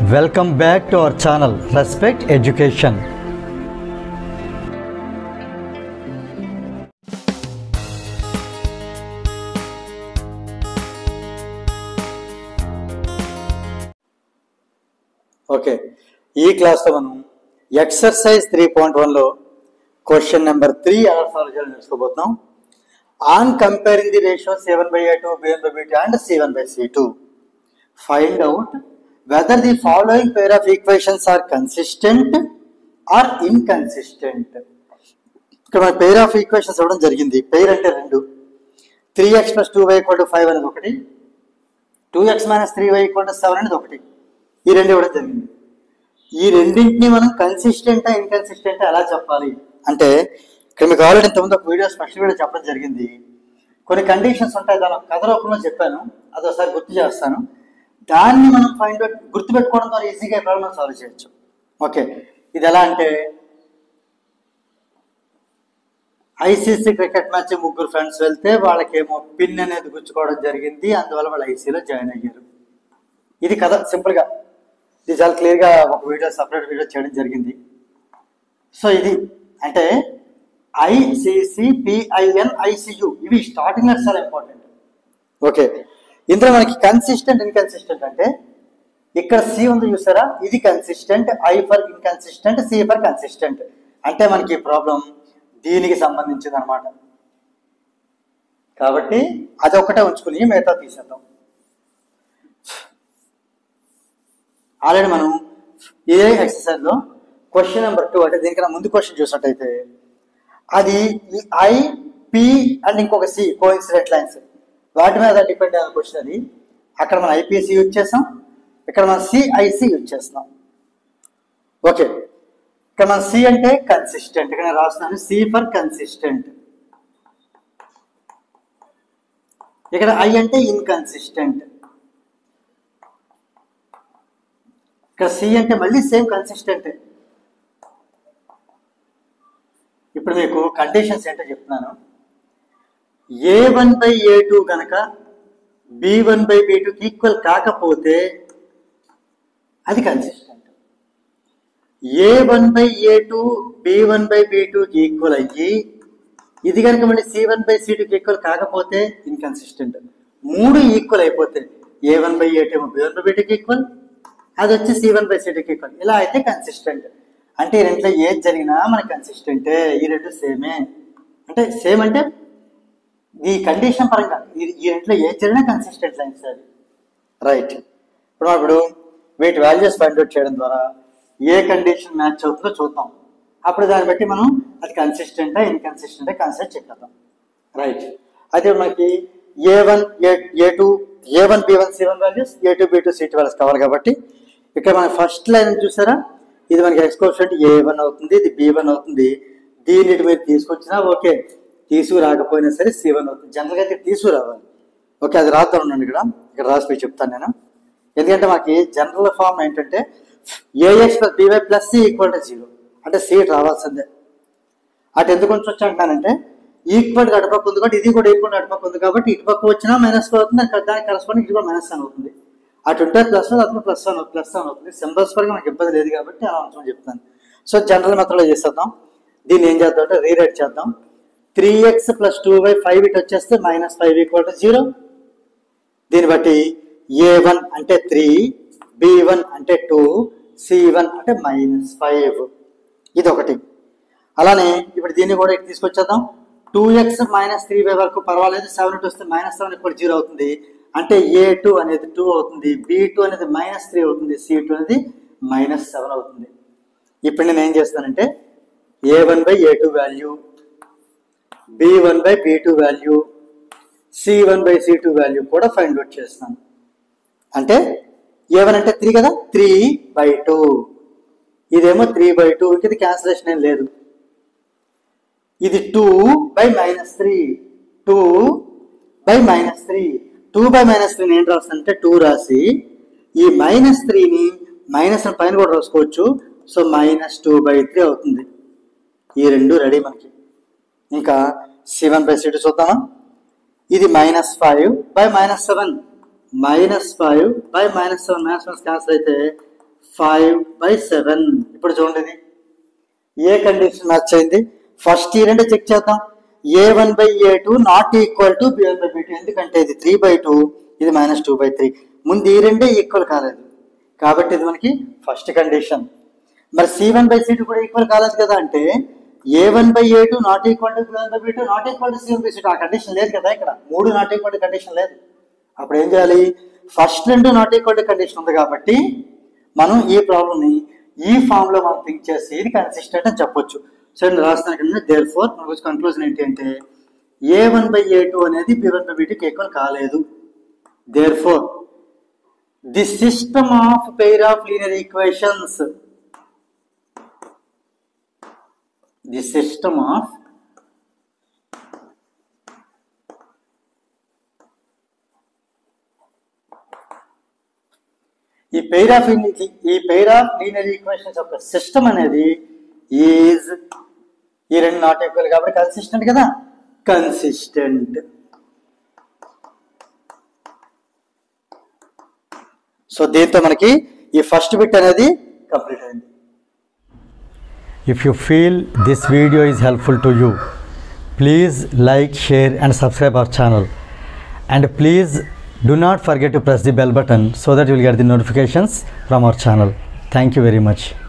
Welcome back to our channel Respect Education. Okay ఈ క్లాస్లో మనం ఎక్సర్సైజ్ త్రీ పాయింట్ వన్లో క్వశ్చన్ నెంబర్ త్రీ ఎలా సాల్వ్ చేయాలని నేర్చుకోబోతున్నాం on comparing the ratio seven by A two B one by B two and C one by C two find out whether the following pair of equations are consistent or inconsistent ఇక్కడ మన pair of equations ఇవ్వడం జరిగింది pair అంటే రెండు three X plus two Y equal to five అనేది ఒకటి two X minus three Y equal to seven అనేది ఒకటి ఈ రెండు ఇవ్వడం జరిగింది ఈ రెండింటిని మనం కన్సిస్టెంటా ఇన్కన్సిస్టెంట్ ఎలా చెప్పాలి అంటే ఇక్కడ మీకు ఆల్రెడీ ఇంతకుముందు ఒక వీడియో స్పెషల్ వీడియో చెప్పడం జరిగింది కొన్ని కండిషన్స్ ఉంటాయి దాని కథ రూపంలో చెప్పాను అది ఒకసారి గుర్తు చేస్తాను దాన్ని మనం ఫైండ్ అవుట్ గుర్తుపెట్టుకోవడం ద్వారా ఈజీగా ప్రాబ్లమ్ సాల్వ్ చేయొచ్చు ఓకే ఇది ఎలా అంటే ఐసీసీ క్రికెట్ మ్యాచ్ ముగ్గురు ఫ్రెండ్స్ వెళ్తే వాళ్ళకేమో పిన్ అనేది గుచ్చుకోవడం జరిగింది అందువల్ల వాళ్ళు ఐసీలో జాయిన్ అయ్యారు ఇది కథ సింపుల్గా ఇది చాలా క్లియర్గా ఒక వీడియో సపరేట్ వీడియో చేయడం జరిగింది సో ఇది అంటే ఐసిసి పిఐఎన్ ఐసియు ఇవి స్టార్టింగ్ చాలా ఇంపార్టెంట్ ఓకే ఇందులో మనకి కన్సిస్టెంట్ ఇన్కన్సిస్టెంట్ అంటే ఇక్కడ సి ఉంది చూసారా ఇది consistent I for inconsistent C for consistent అంటే మనకి ప్రాబ్లం దీనికి సంబంధించింది అనమాట కాబట్టి అది ఒకటే ఉంచుకుని మిగతా తీసేద్దాం ఆల్రెడీ మనం ఇదే ఎక్సర్సైజ్ లో క్వశ్చన్ నెంబర్ టూ అంటే దీనికన్నా ముందు క్వశ్చన్ చూసినట్టయితే అది ఈ ఐ పి అండ్ ఇంకొక సి కోఇన్సిడెంట్ లైన్స్ వాటి మీద డిపెండ్ అయిన క్వశ్చన్ అది అక్కడ మనం ఐపీఎస్సి యూజ్ చేస్తాం ఇక్కడ మనం సిఐసి యూజ్ చేస్తాం ఓకే ఇక్కడ మనం సి అంటే కన్సిస్టెంట్ ఇక్కడ నేను రాస్తున్నాను సి ఫర్ కన్సిస్టెంట్ ఇక్కడ ఐ అంటే ఇన్కన్సిస్టెంట్ ఇక్కడ సి అంటే మళ్ళీ సేమ్ కన్సిస్టెంట్ ఇప్పుడు మీకు కండిషన్స్ ఏంటో చెప్తున్నాను A one by A two కనుక బి వన్ బై బి టూకి ఈక్వల్ కాకపోతే అది consistent A one by A two B one by B టూకి ఈక్వల్ అయ్యి ఇది కనుక మళ్ళీ సి వన్ బై సి టూకి ఈక్వల్ కాకపోతే ఇన్కన్సిస్టెంట్ మూడు ఈక్వల్ అయిపోతే A one by A two B one by B టూకి ఈక్వల్ అది వచ్చి సి వన్ బై సి టూకి ఈక్వల్ ఇలా అయితే కన్సిస్టెంట్ అంటే ఈ రెంట్లో ఏది జరిగినా మనకి కన్సిస్టెంటే ఈ రెండు సేమే అంటే సేమ్ అంటే ఈ కండిషన్ పరంగా ఈ ఈ రెంట్లో ఏది జరిగినా కన్సిస్టెంట్ లైన్స్ అది రైట్ ఇప్పుడు మనం ఇప్పుడు వీటి వాల్యూస్ ఫైండ్ అవుట్ చేయడం ద్వారా ఏ కండిషన్ మ్యాచ్ అవుతుందో చూద్దాం అప్పుడు దాన్ని బట్టి మనం అది కన్సిస్టెంటా ఇన్కన్సిస్టెంటా కన్సిడర్ చెప్పేద్దాం రైట్ అయితే మనకి A one A A two A one B one C one values A two B two C two values కావాలి కాబట్టి ఇక్కడ మన ఫస్ట్ లైన్ చూసారా ఇది మనకి ఎక్స్కోషెంట్ ఏ వన్ అవుతుంది ఇది బి వన్ అవుతుంది దీనిటి మీరు తీసుకొచ్చినా ఓకే తీసుకురాకపోయినా సరే సి వన్ అవుతుంది జనరల్గా అయితే తీసుకురావాలి ఓకే అది రాద్దాం ఉండండి ఇక్కడ ఇక్కడ రాసి పోయి చెప్తాను నేను ఎందుకంటే మాకు జనరల్ ఫామ్ ఏంటంటే A X plus B Y plus C equal to zero అంటే సి రావాల్సిందే అటు ఎందుకు కొంచెం వచ్చి అంటానంటే ఈక్వల్ అటుపక్క ఉంది కాబట్టి ఇది కూడా ఈక్వల్ అటుపక్క ఉంది కాబట్టి ఇటుపక్క వచ్చినా మైనస్ అవుతుంది దానికి దానికి కరస్పాండింగ్ ఇది కూడా మైనస్ అని అవుతుంది అటు ఉంటే ప్లస్ అటు ప్లస్ వన్ ప్లస్ వన్ అవుతుంది సింబల్స్ పరంగా మనకి ఇబ్బంది లేదు కాబట్టి అలా ఉంచమని చెప్తాను సో జనరల్ మెథడ్లో చేసేద్దాం దీన్ని ఏం చేద్దాం అంటే రీరైట్ చేద్దాం three X plus two by five ఇటు వచ్చేస్తే minus five equal to zero దీన్ని బట్టి ఏ వన్ అంటే త్రీ బి వన్ అంటే టూ సి వన్ అంటే మైనస్ ఫైవ్ ఇది ఒకటి అలానే ఇప్పుడు దీన్ని కూడా ఇటు తీసుకొచ్చేద్దాం two X minus three by వరకు పర్వాలేదు సెవెన్ ఇటు వస్తే మైనస్ సెవెన్ ఇప్పుడు జీరో అవుతుంది అంటే ఏ టూ అనేది టూ అవుతుంది బి టూ అనేది మైనస్ త్రీ అవుతుంది సి టూ అనేది మైనస్ సెవెన్ అవుతుంది ఇప్పుడు నేను ఏం చేస్తానంటే A one by A two value B one by B two value C one by C two value కూడా ఫైండ్ అవుట్ చేస్తాను అంటే ఏ వన్ అంటే త్రీ కదా త్రీ బై టూ ఇదేమో త్రీ బై టూ ఇది క్యాన్సిలేషన్ ఏం లేదు ఇది two by minus three two by minus three two by minus త్రీని ఏం రాస్తానంటే టూ రాసి ఈ మైనస్ త్రీని మైనస్ పైన కూడా రాసుకోవచ్చు so minus two by three అవుతుంది ఈ రెండు రెడీ మనకి ఇంకా సెవెన్ బై సీటు చూద్దామా ఇది minus five by minus seven minus five by minus seven minus one cancel అయితే ఫైవ్ బై సెవెన్ ఇప్పుడు చూడండి ఇది ఏ కండిషన్ మ్యాచ్ అయింది ఫస్ట్ ఈ రెండే చెక్ చేద్దాం A one by A two not equal to B one by B two ఎందుకంటే ఇది త్రీ బై టూ ఇది మైనస్ టూ బై త్రీ ముందు ఈ రెండే ఈక్వల్ కాలేదు కాబట్టి ఇది మనకి ఫస్ట్ కండిషన్ మరి C one by C two కూడా ఈక్వల్ కాలేదు కదా అంటే A one by A two not equal to B one by B two not equal to C one by C two ఆ కండిషన్ లేదు కదా ఇక్కడ మూడు నాట్ ఈక్వల్ టు కండిషన్ లేదు అప్పుడు ఏం చేయాలి ఫస్ట్ రెండు నాట్ ఈక్వల్ టు కండిషన్ ఉంది కాబట్టి మనం ఈ ప్రాబ్లమ్ని ఈ ఫామ్ లో మనం థింక్ చేసి ఇది కన్సిస్టెంట్ అని చెప్పొచ్చు సో నేను రాస్తాను దేర్ ఫోర్ మనకు కన్క్లూజన్ ఏంటి అంటే A one by A two అనేది బి వన్ బై బి టూకి ఈక్వల్ కాలేదు therefore the system of pair of linear equations the system of ఈ పెయిర్ ఆఫ్ ఈ పెయిర్ ఆఫ్ లీనియర్ ఈక్వేషన్స్ యొక్క system అనేది ఈజ్ ఈ రెండు నాట్ ఈక్వల్ కాబట్టి కన్సిస్టెంట్ కదా కన్సిస్టెంట్ సో దీంతో మనకి ఈ ఫస్ట్ బిట్ అనేది కంప్లీట్ అయింది If you feel this video is helpful to you, please like, share, and subscribe our channel. And please do not forget to press the bell button so that you will get the notifications from our channel. Thank you very much.